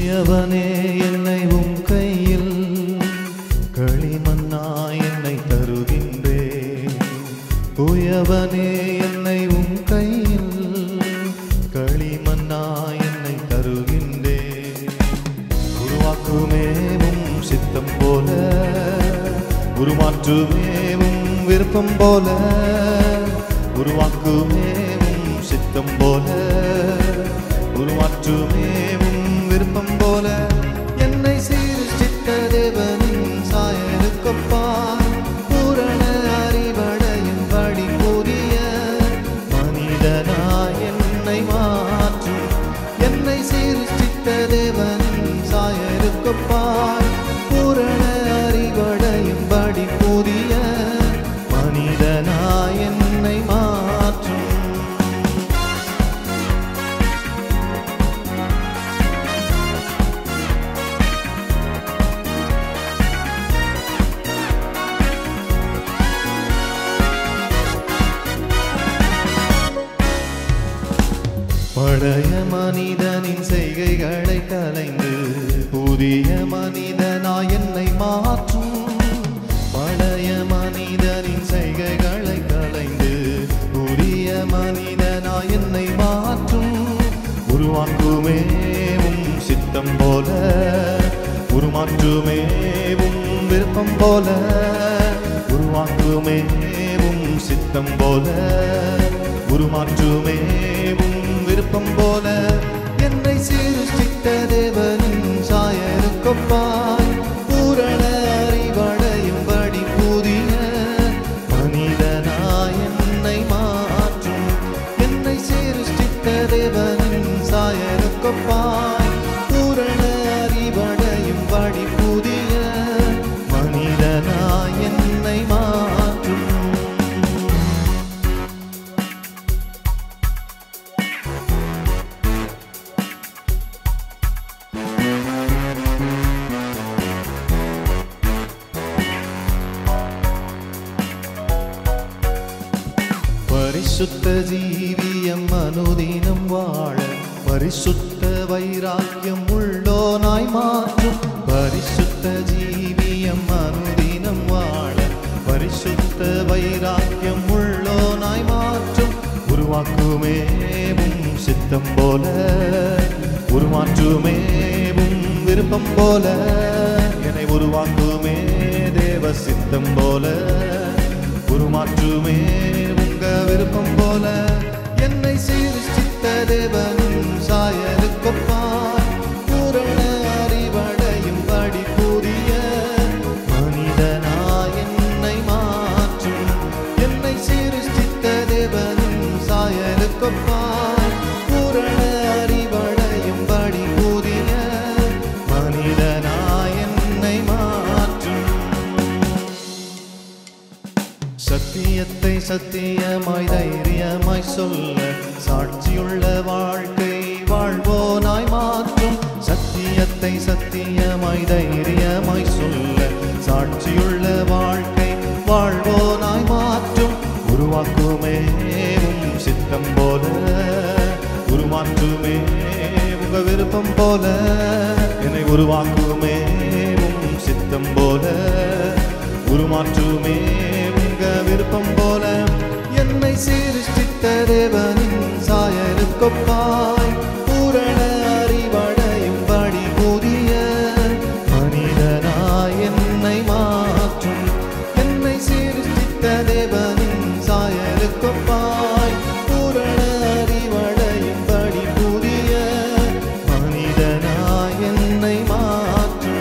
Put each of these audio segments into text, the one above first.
தூயவனே என்னை உம் கையில் களிமண்ணா என்னை தருகின்றே தூயவனே என்னை உம் கையில் களிமண்ணா என்னை தருகின்றே உருவாக்குமே உம் சித்தம் போல உருமாற்றுமே உம் விருப்பம் போல உருவாக்குமே உம் சித்தம் போல உருமாற்றுமே உம் விருப்பம் போல என்னை சீர்திருத்த தேவனின் சாயலுக்கொப்பாய் பூரண அறிவடையும் படி புதிய மனிதனாய் என்னை மாற்றும் என்னை சீர்திருத்த தேவனின் சாயலுக்கொப்பாய் பூரண அறிவடையும் படி புதிய மனிதனாய் என்னை மாற்றும் பழைய மனிதனின் செய்கைகளை கலைந்து புதிய மனிதனாய் என்னை மாற்றும் பழைய மனிதனின் செய்கைகளை கலைந்து புதிய மனிதனாய் என்னை மாற்றும் உருவாக்குமே உம் சித்தம் போல உருமாற்றுமே உம் விருப்பம் போல உருவாக்குமே உம் சித்தம் போல உருமாற்றுமே உம் விருப்பம் போல என்னை சீருஷ்டித்த தேவனின் சாயருக்கொப்பாய் பூரண அறிவடையும்படி புதிய மனிதனாய் என்னை மாற்றும் என்னை சீருஷ்டித்த தேவனின் சாயருக்கொப்பாய் பூரண அறிவடையும்படி புதிய மனிதனாய் என்னை மாற்றும் பரிசுத்த ஜீவியம் அனுதினம் வாழ பரிசுத்த வைராக்கியம் உள்ளோனாய் மாற்றும் பரிசுத்த ஜீவியம் அனுதினம் வாழ பரிசுத்த வைராக்கியம் உள்ளோனாய் மாற்றும் உருவாக்குமே உம் சித்தம் போல உருமாற்றுமே உம் விருப்பம் போல என்னை உருவாக்குமே தேவ சித்தம் போல உருமாற்றுமே உங்க விருப்பம் போல என்னை சீர்திருத்த தேவனின் சாயலுக்கொப்பாய் பூரண அறிவடையும் படி புதிய மனிதனாய் என்னை மாற்றும் என்னை சீர்திருத்த தேவனின் சாயலுக்கொப்பாய் பூரண அறிவடையும் படி புதிய மனிதனாய் என்னை மாற்றும் சத்தியத்தை சத்தியமாய் தைரியமாய் சொல்ல சாட்சியுள்ள வாழ்க்கை வாழ்வோனாய் மாற்றும் சத்தியத்தை சத்தியமாய் தைரியமாய் சொல்ல சாட்சியுள்ள வாழ்க்கை வாழ்வோனாய் மாற்றும் உருவாக்குமே உம் சித்தம் போல உருமாற்றுமே உங்க விருப்பம் போல என்னை உருவாக்குமே உம் சித்தம் போல உருமாற்றுமே உங்க விருப்பம் போல என்னை சீர்திருத்த தேவனின் சாயலுக்கொப்பாய் பூரண அறிவடையும்படி புதிய மனிதனாய் என்னை மாற்றும் என்னை சீர்திருத்த தேவனின் சாயலுக்கொப்பாய் பூரண அறிவடையும்படி புதிய மனிதனாய் என்னை மாற்றும்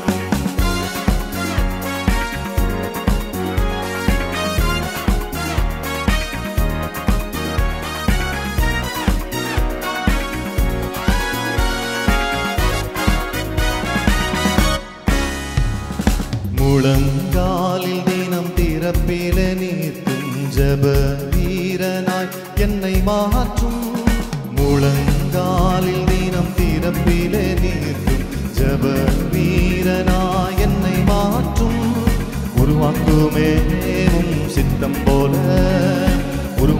முழங்காலில் தினம் திறப்பில நீர்த்தும் ஜப வீரனாய் என்னை மாற்றும் முழங்காலில் தினம் திறப்பில நீர்த்தும் ஜப வீரனாய் என்னை மாற்றும் உருவாக்குமே உம் சித்தம் போல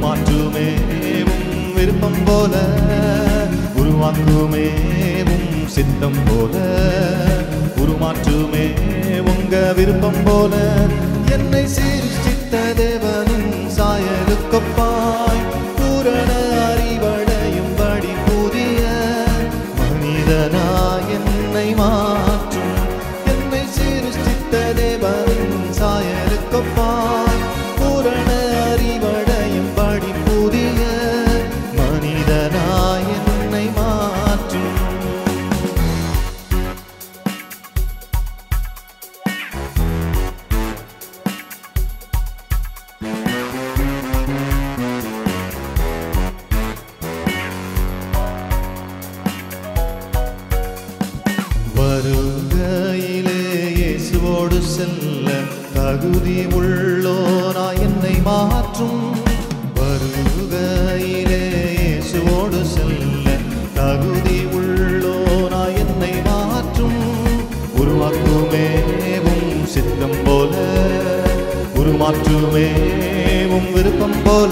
உருமாற்றுமே உம் விருப்பம் போல உருவாக்குமே உம் சித்தம் போல உருமாற்றுமே உங்க விருப்பம் போல என்னை சீர்தித்த தேவனின் சாயலுக்கப்பாய் பூரண அறிவடையும்படி புதிய மனிதனாய் என்னை மாற்றும் என்னை சீர்தித்த தேவனின் சாயலுக்கப்பாய் பூரண அறிவடையும்படி புதிய மனிதனாய் என்னை மாற்றும் வருகையிலே இயேசுவோடு செல்ல தகுதி உள்ளோராய் என்னை மாற்றும் வருகையிலே இயேசுவோடு செல்ல தகுதி உள்ளோராய் என்னை மாற்றும் உருவாக்குமேவும் சித்தம் போல உருமாற்றுமேவும் விருப்பம் போல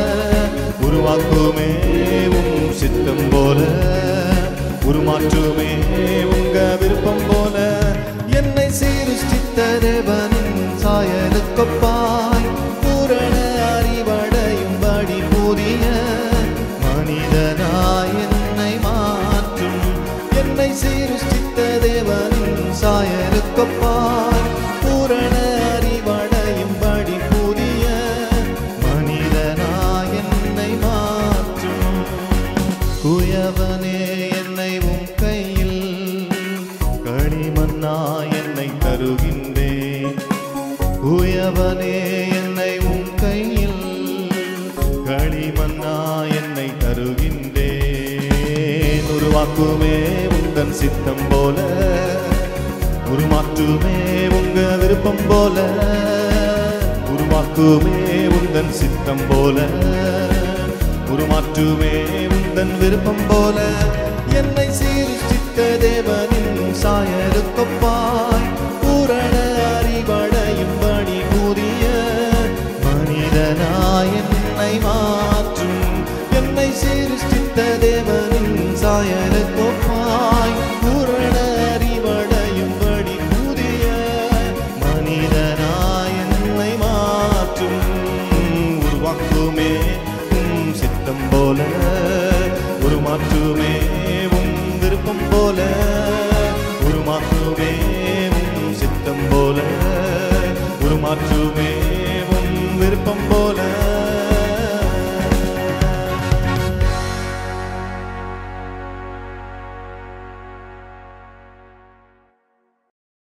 உருவாக்குமேவும் சித்தம் போல உருமாற்றுமே உங்க விருப்பம் போல என்னை சீருஷ்டித்த தேவனின் சாயலுக்கப்பாய் பூரண அறிவடையும்படி புதிய மனிதனாய் என்னை மாற்றும் என்னை சீருஷ்டித்த தேவனின் சாயலுக்கப்பாய் பூரண அறிவடையும்படி புதிய மனிதனாய் என்னை மாற்றும் குயவனே என்னை உம் கையில் களிமண்ணா என்னை தருகின்றேன் குயவனே என்னை உம் கையில் களிமண்ணா என்னை தருகின்றேன் உருவாக்குமே உந்தன் சித்தம் போல உருமாற்றுமே உங்க விருப்பம் போல உருவாக்குமே உந்தன் சித்தம் போல உருமாற்றுமே உந்தன் விருப்பம் போல என்னை சீர்தித்த தேவனின் சாயலுக்கப்பாய் பூரண அறிவடையும்படி புதிய மனிதனாய் என்னை மாற்றும் என்னை சீர்தித்த தேவனின் சாயலுக்கப்பாய் பூரண அறிவடையும்படி புதிய மனிதனாய் என்னை மாற்றும் உருவாக்குமே உம் சித்தம் போல உருமாற்றுமே உம் விருப்பம் போல உருமாற்றுமே உம் சித்தம் போல உருமாற்றுமே